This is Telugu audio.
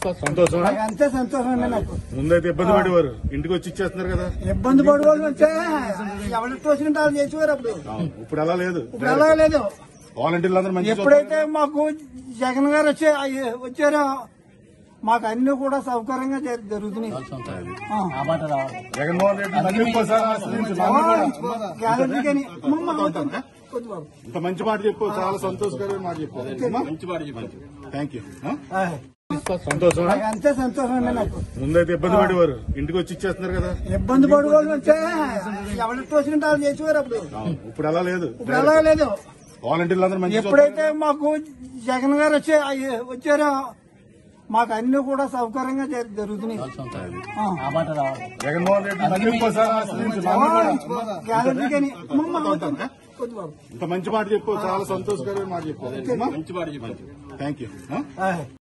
సంతోషమా అంతే సంతోషం అండి నాకు ముందైతే ఇబ్బంది పడేవారు ఇంటికి వచ్చి ఇచ్చేస్తున్నారు కదా ఇబ్బంది పడి వాళ్ళు వచ్చే ఎవరి తోచుకుంటే వాళ్ళు చేసేవారు అప్పుడు అవును. ఇప్పుడు అలా లేదు ఇప్పుడు అలా లేదు వాలంటీర్లు అందరూ మంచి ఎప్పుడైతే మాకు జగన్ గారు వచ్చే వచ్చారో మాకు అన్ని కూడా సౌకర్యంగా జరు- జరుగుతున్నాయి ఆ. జగన్మోహన్ రెడ్డి మళ్ళీ ఇంకోసారి ఆశ్రయించు. నన్ను కూడా. గ్యారెంటీ కానీ అమ్మమ్మ, వద్దు. వద్దు బాబు. ఇంత మంచి మాట చెప్పు చాలా సంతోషకరమైన మాట చెప్పు థ్యాంక్ యూ ఆ? ఆయ్. సంతోషమా అంతే సంతోషం అండి నాకు ముందైతే ఇబ్బంది పడేవారు ఇంటికి వచ్చి ఇచ్చేస్తున్నారు కదా ఇబ్బంది పడి వాళ్ళు వచ్చే ఎవరి తోచుకుంటే వాళ్ళు చేసేవారు అప్పుడు అవును. ఇప్పుడు అలా లేదు ఇప్పుడు అలా లేదు వాలంటీర్లు అందరూ మంచి ఎప్పుడైతే మాకు జగన్ గారు వచ్చే వచ్చారో మాకు అన్ని కూడా సౌకర్యంగా జరు- జరుగుతున్నాయి ఆ. జగన్మోహన్ రెడ్డి మళ్ళీ ఇంకోసారి ఆశ్రయించు. నన్ను కూడా. గ్యారెంటీ కానీ అమ్మమ్మ, వద్దు. వద్దు బాబు. ఇంత మంచి మాట చెప్పు చాలా సంతోషకరమైన మాట చెప్పు థ్యాంక్ యూ ఆ? ఆయ్.